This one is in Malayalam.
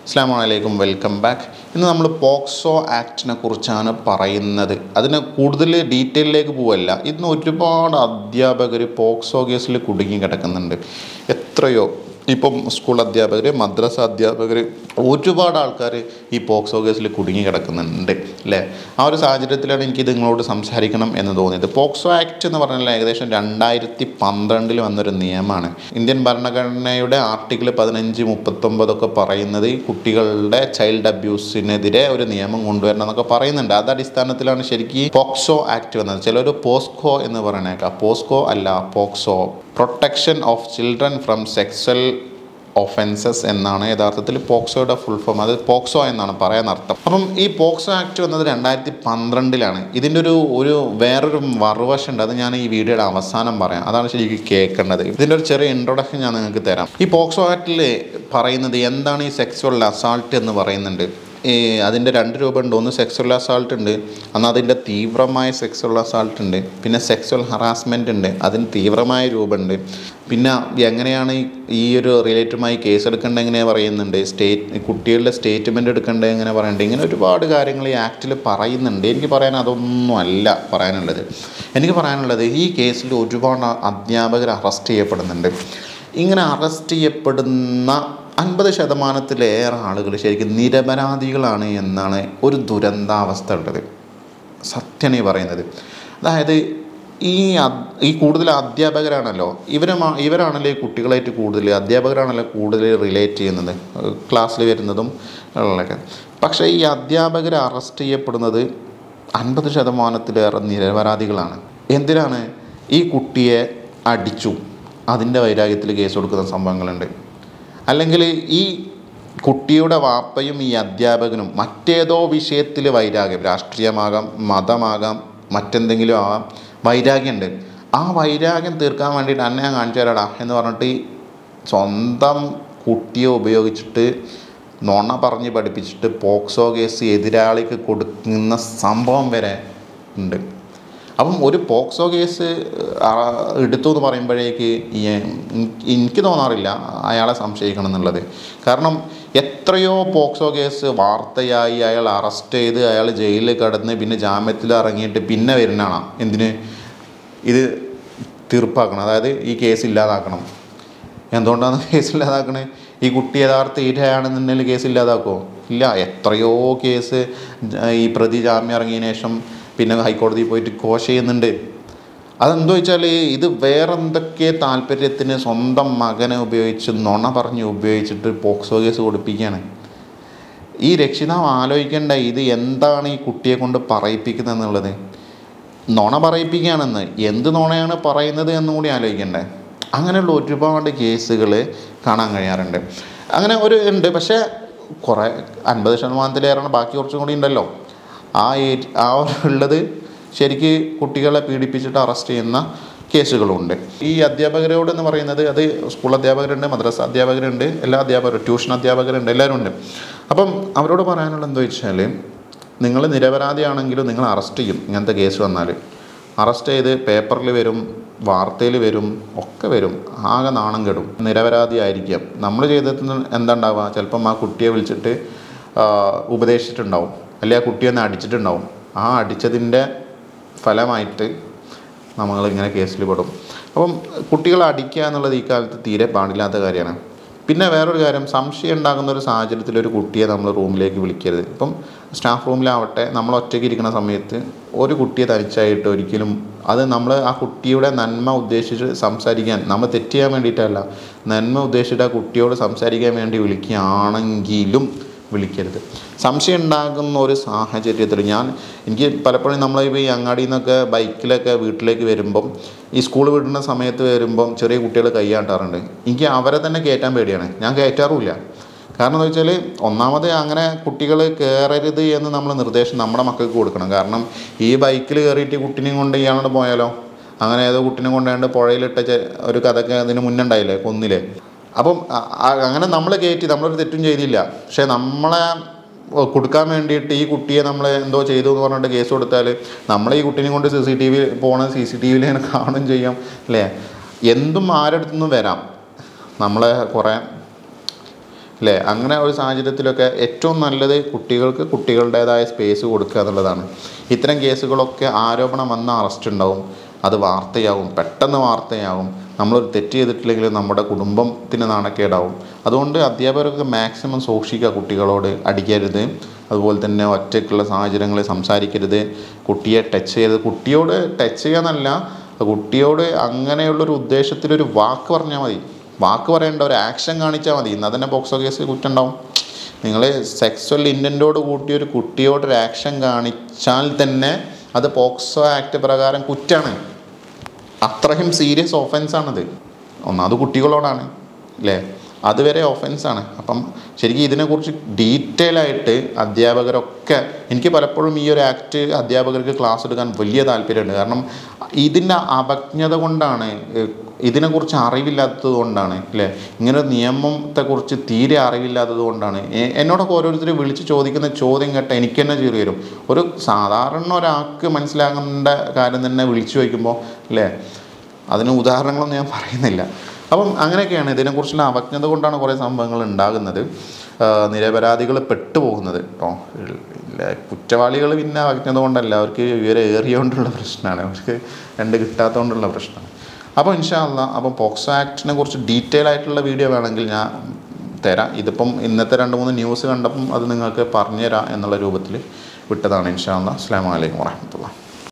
അസ്സാം വലൈക്കും വെൽക്കം ബാക്ക് ഇന്ന് നമ്മൾ പോക്സോ ആക്ടിനെ കുറിച്ചാണ് പറയുന്നത് അതിന് കൂടുതൽ ഡീറ്റെയിലേക്ക് പോവല്ല ഇന്ന് ഒരുപാട് അധ്യാപകർ പോക്സോ കേസിൽ കുടുങ്ങി കിടക്കുന്നുണ്ട് എത്രയോ ഇപ്പം സ്കൂൾ അധ്യാപകർ മദ്രസ അധ്യാപകർ ഒരുപാട് ആൾക്കാർ ഈ പോക്സോ കേസിൽ കുടുങ്ങി കിടക്കുന്നുണ്ട് അല്ലേ ആ ഒരു സാഹചര്യത്തിലാണ് എനിക്ക് ഇത് നിങ്ങളോട് സംസാരിക്കണം എന്ന് തോന്നിയത് പോക്സോ ആക്ട് എന്ന് പറഞ്ഞാൽ ഏകദേശം രണ്ടായിരത്തി പന്ത്രണ്ടിൽ വന്നൊരു നിയമമാണ് ഇന്ത്യൻ ഭരണഘടനയുടെ ആർട്ടിക്കിൾ പതിനഞ്ച് മുപ്പത്തൊമ്പതൊക്കെ പറയുന്നത് ഈ കുട്ടികളുടെ ചൈൽഡ് അബ്യൂസിനെതിരെ ഒരു നിയമം കൊണ്ടുവരണം എന്നൊക്കെ പറയുന്നുണ്ട് അത് അടിസ്ഥാനത്തിലാണ് ശരിക്കും പോക്സോ ആക്ട് വന്നത് ചിലർ പോസ്കോ എന്ന് പറയണേക്കാം പോസ്കോ അല്ല POCSO protection of children from sexual offences എന്നാണ് യഥാർത്ഥത്തിൽ പോക്സോയുടെ ഫുൾ ഫോം അത് പോക്സോ എന്നാണ് പറയാൻ അർത്ഥം അപ്പം ഈ പോക്സോ ആക്ട് വന്നത് രണ്ടായിരത്തി പന്ത്രണ്ടിലാണ് ഇതിൻ്റെ ഒരു ഒരു വേറൊരു മറുവശം ഉണ്ട് അത് ഞാൻ ഈ വീഡിയോയുടെ അവസാനം പറയാം അതാണ് ശരിക്കും കേൾക്കേണ്ടത് ഇതിൻ്റെ ഒരു ചെറിയ ഇൻട്രൊഡക്ഷൻ ഞാൻ നിങ്ങൾക്ക് തരാം ഈ പോക്സോ ആക്ടിൽ പറയുന്നത് എന്താണ് ഈ സെക്സ്വൽ അസാൾട്ട് എന്ന് പറയുന്നുണ്ട് ഈ അതിൻ്റെ രണ്ട് രൂപമുണ്ട് ഒന്ന് സെക്സ്വൽ അസാൾട്ട് ഉണ്ട് എന്നാൽ അതിൻ്റെ തീവ്രമായ സെക്സ്വൽ അസാൾട്ട് ഉണ്ട് പിന്നെ സെക്സ്വൽ ഹറാസ്മെൻ്റ് ഉണ്ട് അതിന് തീവ്രമായ രൂപമുണ്ട് പിന്നെ എങ്ങനെയാണ് ഈ- ഈ ഒരു റിലേറ്റീവുമായി കേസ് എടുക്കേണ്ടത് എങ്ങനെ പറയുന്നുണ്ട് സ്റ്റേറ്റ് കുട്ടികളുടെ സ്റ്റേറ്റ്മെൻറ്റ് എടുക്കേണ്ടത് എങ്ങനെ പറയേണ്ടത് ഇങ്ങനെ ഒരുപാട് കാര്യങ്ങൾ ഈ ആക്റ്റിൽ പറയുന്നുണ്ട് എനിക്ക് പറയാൻ അതൊന്നും അല്ല പറയാനുള്ളത് എനിക്ക് പറയാനുള്ളത് ഈ കേസിൽ ഒരുപാട് അധ്യാപകർ അറസ്റ്റ് ചെയ്യപ്പെടുന്നുണ്ട് ഇങ്ങനെ അറസ്റ്റ് ചെയ്യപ്പെടുന്ന അൻപത് ശതമാനത്തിലേറെ ആളുകൾ ശരിക്കും നിരപരാധികളാണ് എന്നാണ് ഒരു ദുരന്താവസ്ഥ ഉള്ളത് സത്യമാണ് ഈ പറയുന്നത് അതായത് ഈ അദ്- ഈ കൂടുതൽ അധ്യാപകരാണല്ലോ ഇവരെ ഇവരാണല്ലോ ഈ കുട്ടികളായിട്ട് കൂടുതൽ അധ്യാപകരാണല്ലോ കൂടുതൽ റിലേറ്റ് ചെയ്യുന്നത് ക്ലാസ്സിൽ വരുന്നതും ഉള്ളതൊക്കെ പക്ഷേ ഈ അധ്യാപകർ അറസ്റ്റ് ചെയ്യപ്പെടുന്നത് അൻപത് ശതമാനത്തിലേറെ നിരപരാധികളാണ് എന്തിനാണ് ഈ കുട്ടിയെ അടിച്ചു അതിൻ്റെ വൈരാഗ്യത്തിൽ കേസ് കൊടുക്കുന്ന സംഭവങ്ങളുണ്ട് അല്ലെങ്കിൽ ഈ കുട്ടിയുടെ വാപ്പയും ഈ അധ്യാപകനും മറ്റേതോ വിഷയത്തിൽ വൈരാഗ്യം രാഷ്ട്രീയമാകാം മതമാകാം മറ്റെന്തെങ്കിലും ആകാം വൈരാഗ്യമുണ്ട് ആ വൈരാഗ്യം തീർക്കാൻ വേണ്ടിയിട്ട് അന്നെ ഞാൻ കാണിച്ചു തരാടാ എന്ന് പറഞ്ഞിട്ട് ഈ സ്വന്തം കുട്ടിയെ ഉപയോഗിച്ചിട്ട് നുണ പറഞ്ഞ് പഠിപ്പിച്ചിട്ട് പോക്സോ കേസ് എതിരാളിക്ക് കൊടുക്കുന്ന സംഭവം വരെ ഉണ്ട് അപ്പം ഒരു പോക്സോ കേസ് ആ, എടുത്തു എന്ന് പറയുമ്പോഴേക്ക് ഈ- എനിക്ക് തോന്നാറില്ല അയാളെ സംശയിക്കണം എന്നുള്ളത് കാരണം എത്രയോ പോക്സോ കേസ് വാർത്തയായി അയാൾ അറസ്റ്റ് ചെയ്ത് അയാൾ ജയിലിൽ കിടന്ന് പിന്നെ ജാമ്യത്തിൽ ഇറങ്ങിയിട്ട് പിന്നെ വരുന്നതാണ് എന്തിന് ഇത് തീർപ്പാക്കണം അതായത് ഈ കേസ് ഇല്ലാതാക്കണം എന്തുകൊണ്ടാണ് കേസ് ഇല്ലാതാക്കണേ ഈ കുട്ടി യഥാർത്ഥ ഇരയാണെന്നുണ്ടെങ്കിൽ കേസ് ഇല്ലാതാക്കുമോ ഇല്ല എത്രയോ കേസ് ജ- ഈ പ്രതി ജാമ്യം ഇറങ്ങിയതിന് ശേഷം പിന്നെ ഹൈക്കോടതിയിൽ പോയിട്ട് കോഷ് ചെയ്യുന്നുണ്ട് അതെന്തോ വെച്ചാൽ ഇത് വേറെന്തൊക്കെ താല്പര്യത്തിന് സ്വന്തം മകനെ ഉപയോഗിച്ച് നുണ പറഞ്ഞ് ഉപയോഗിച്ചിട്ട് പോക്സോ കേസ് കൊടുപ്പിക്കുകയാണ് ഈ രക്ഷിതാവ് ആലോചിക്കേണ്ട ഇത് എന്താണ് ഈ കുട്ടിയെ കൊണ്ട് പറയിപ്പിക്കുന്നത് എന്നുള്ളത് നുണ പറയിപ്പിക്കുകയാണെന്ന് എന്ത് നുണയാണ് പറയുന്നത് എന്നും കൂടി ആലോചിക്കണ്ടേ അങ്ങനെയുള്ള ഒരുപാട് കേസുകൾ കാണാൻ കഴിയാറുണ്ട് അങ്ങനെ ഒരു ഉണ്ട് പക്ഷേ കുറേ അൻപത് ശതമാനത്തിലേറെ ബാക്കി കുറച്ചും കൂടി ഉണ്ടല്ലോ ആ ഏരി ആ ഉള്ളത് ശരിക്ക് കുട്ടികളെ പീഡിപ്പിച്ചിട്ട് അറസ്റ്റ് ചെയ്യുന്ന കേസുകളുണ്ട് ഈ അധ്യാപകരോട് എന്ന് പറയുന്നത് അത് സ്കൂൾ അധ്യാപകരുണ്ട് മദ്രസ അധ്യാപകരുണ്ട് എല്ലാ അധ്യാപകരും ട്യൂഷൻ അധ്യാപകരുണ്ട് എല്ലാവരും ഉണ്ട് അപ്പം അവരോട് പറയാനുള്ള എന്താ വെച്ചാൽ നിങ്ങൾ നിരപരാധിയാണെങ്കിലും നിങ്ങൾ അറസ്റ്റ് ചെയ്യും ഇങ്ങനത്തെ കേസ് വന്നാൽ അറസ്റ്റ് ചെയ്ത് പേപ്പറിൽ വരും വാർത്തയിൽ വരും ഒക്കെ വരും ആകെ നാണം കെടും നിരപരാധി ആയിരിക്കാം നമ്മൾ ചെയ്തത് എന്താ ഉണ്ടാവുക ചിലപ്പം ആ കുട്ടിയെ വിളിച്ചിട്ട് ആ, ഉപദേശിച്ചിട്ടുണ്ടാവും അല്ലെങ്കിൽ ആ കുട്ടിയെ ഒന്ന് അടിച്ചിട്ടുണ്ടാവും ആ അടിച്ചതിൻ്റെ ഫലമായിട്ട് നമ്മളിങ്ങനെ കേസിൽ പെടും അപ്പം കുട്ടികളെ അടിക്കുക എന്നുള്ളത് ഈ കാലത്ത് തീരെ പാടില്ലാത്ത കാര്യമാണ് പിന്നെ വേറൊരു കാര്യം സംശയം ഉണ്ടാകുന്ന ഒരു സാഹചര്യത്തിൽ ഒരു കുട്ടിയെ നമ്മൾ റൂമിലേക്ക് വിളിക്കരുത് ഇപ്പം സ്റ്റാഫ് റൂമിലാവട്ടെ നമ്മൾ ഒറ്റയ്ക്ക് ഇരിക്കുന്ന സമയത്ത് ഒരു കുട്ടിയെ തനിച്ചായിട്ട് ഒരിക്കലും അത് നമ്മൾ ആ കുട്ടിയുടെ നന്മ ഉദ്ദേശിച്ച് സംസാരിക്കാൻ നമ്മൾ തെറ്റ് ചെയ്യാൻ വേണ്ടിയിട്ടല്ല നന്മ ഉദ്ദേശിച്ചിട്ട് ആ കുട്ടിയോട് സംസാരിക്കാൻ വേണ്ടി വിളിക്കുകയാണെങ്കിലും വിളിക്കരുത് സംശയം ഉണ്ടാകുന്ന ഒരു സാഹചര്യത്തിൽ ഞാൻ എനിക്ക് പലപ്പോഴും നമ്മളിപ്പോൾ ഈ അങ്ങാടിയിൽ നിന്നൊക്കെ ബൈക്കിലൊക്കെ വീട്ടിലേക്ക് വരുമ്പം ഈ സ്കൂൾ വിടുന്ന സമയത്ത് വരുമ്പം ചെറിയ കുട്ടികൾ കൈയാട്ടാറുണ്ട് എനിക്ക് അവരെ തന്നെ കയറ്റാൻ പേടിയാണ് ഞാൻ കയറ്റാറുമില്ല കാരണം എന്താ വെച്ചാൽ ഒന്നാമത് അങ്ങനെ കുട്ടികൾ കയറരുത് എന്ന് നമ്മൾ നിർദ്ദേശം നമ്മുടെ മക്കൾക്ക് കൊടുക്കണം കാരണം ഈ ബൈക്കിൽ കയറിയിട്ട് ഈ കുട്ടീനെയും കൊണ്ട് ഇയാളോട് പോയാലോ അങ്ങനെ ഏതോ കുട്ടീനെ കൊണ്ടുപോയിട്ട് പുഴയിലിട്ട ചെ- ഒരു കഥയൊക്കെ അതിന് മുന്നുണ്ടായില്ലേ കൊന്നില്ലേ അപ്പം അ- അ- അങ്ങനെ നമ്മൾ കയറ്റി നമ്മളൊരു തെറ്റും ചെയ്തില്ല പക്ഷേ നമ്മളെ ഒ, കൊടുക്കാൻ വേണ്ടിയിട്ട് ഈ കുട്ടിയെ നമ്മൾ എന്തോ ചെയ്തു എന്ന് പറഞ്ഞിട്ട് കേസ് കൊടുത്താൽ നമ്മളെ ഈ കുട്ടീനെ കൊണ്ട് സി സി ടി വി പോണ സി സി ടി വിയിൽ ഇങ്ങനെ കാണുകയും ചെയ്യാം അല്ലേ എന്തും ആരടുത്തുനിന്നും വരാം നമ്മളെ കുറേ അല്ലേ അങ്ങനെ ഒരു സാഹചര്യത്തിലൊക്കെ ഏറ്റവും നല്ലത് കുട്ടികൾക്ക് കുട്ടികളുടേതായ സ്പേസ് കൊടുക്കുക എന്നുള്ളതാണ് ഇത്തരം കേസുകളൊക്കെ ആരോപണം വന്ന അറസ്റ്റ് ഉണ്ടാവും അത് വാർത്തയാവും പെട്ടെന്ന് വാർത്തയാവും നമ്മളൊരു തെറ്റ് ചെയ്തിട്ടില്ലെങ്കിൽ നമ്മുടെ കുടുംബത്തിന് നാണക്കേടാവും അതുകൊണ്ട് അധ്യാപകർക്ക് മാക്സിമം സൂക്ഷിക്കുക കുട്ടികളോട് അടിക്കരുത് അതുപോലെ തന്നെ ഒറ്റയ്ക്കുള്ള സാഹചര്യങ്ങളിൽ സംസാരിക്കരുത് കുട്ടിയെ ടച്ച് ചെയ്യരുത് കുട്ടിയോട് ടച്ച് ചെയ്യാന്നല്ല കുട്ടിയോട് അങ്ങനെയുള്ളൊരു ഉദ്ദേശത്തിലൊരു വാക്ക് പറഞ്ഞാൽ മതി വാക്ക് പറയേണ്ട ഒരു ആക്ഷൻ കാണിച്ചാൽ മതി ഇന്ന് തന്നെ പോക്സോ കേസ് കുറ്റുണ്ടാവും നിങ്ങൾ സെക്സ്വൽ ഇൻറ്റൻറ്റോട് കൂട്ടി ഒരു കുട്ടിയോട് ഒരു ആക്ഷൻ കാണിച്ചാൽ തന്നെ അത് പോക്സോ ആക്ട് പ്രകാരം കുറ്റാണ് അത്രയും സീരിയസ് ഒഫൻസാണത് ഒന്നാമത് കുട്ടികളോടാണ് അല്ലേ അതുവരെ ഒഫൻസാണ് അപ്പം ശരിക്കും ഇതിനെക്കുറിച്ച് ഡീറ്റെയിൽ ആയിട്ട് അധ്യാപകരൊക്കെ എനിക്ക് പലപ്പോഴും ഈ ഒരു ആക്ട് അധ്യാപകർക്ക് ക്ലാസ് എടുക്കാൻ വലിയ താല്പര്യമുണ്ട് കാരണം ഇതിൻ്റെ അപജ്ഞത കൊണ്ടാണ് ഏഹ്, ഇതിനെക്കുറിച്ച് അറിവില്ലാത്തത് കൊണ്ടാണ് അല്ലേ ഇങ്ങനെ ഒരു നിയമത്തെക്കുറിച്ച് തീരെ അറിവില്ലാത്തത് കൊണ്ടാണ് എ- എന്നോടൊക്കെ ഓരോരുത്തർ വിളിച്ച് ചോദിക്കുന്ന ചോദ്യം കേട്ട എനിക്ക് തന്നെ ചെറിയ വരും ഒരു സാധാരണ ഒരാൾക്ക് മനസ്സിലാകേണ്ട കാര്യം തന്നെ വിളിച്ചു ചോദിക്കുമ്പോൾ അല്ലേ അതിന് ഉദാഹരണങ്ങളൊന്നും ഞാൻ പറയുന്നില്ല അപ്പം അങ്ങനെയൊക്കെയാണ് ഇതിനെക്കുറിച്ചുള്ള അവജ്ഞത കൊണ്ടാണ് കുറേ സംഭവങ്ങൾ ഉണ്ടാകുന്നത് ആ, നിരപരാധികൾ പെട്ടുപോകുന്നത് കേട്ടോ ഇല്ല കുറ്റവാളികൾ പിന്നെ അവജ്ഞത കൊണ്ടല്ല അവർക്ക് വിവരം ഏറിയോണ്ടുള്ള പ്രശ്നമാണ് അവർക്ക് രണ്ട് കിട്ടാത്തതുകൊണ്ടുള്ള പ്രശ്നമാണ് അപ്പോൾ ഇൻഷാല്ല അപ്പം പോക്സോ ആക്ടിനെ കുറിച്ച് ഡീറ്റെയിൽ ആയിട്ടുള്ള വീഡിയോ വേണമെങ്കിൽ ഞാൻ തരാം ഇതിപ്പം ഇന്നത്തെ രണ്ട് മൂന്ന് ന്യൂസ് കണ്ടപ്പം അത് നിങ്ങൾക്ക് പറഞ്ഞുതരാം എന്നുള്ള രൂപത്തിൽ വിട്ടതാണ് ഇൻഷാല്ല അസ്സാം വലൈക്കും വാഹമത്തുള്ള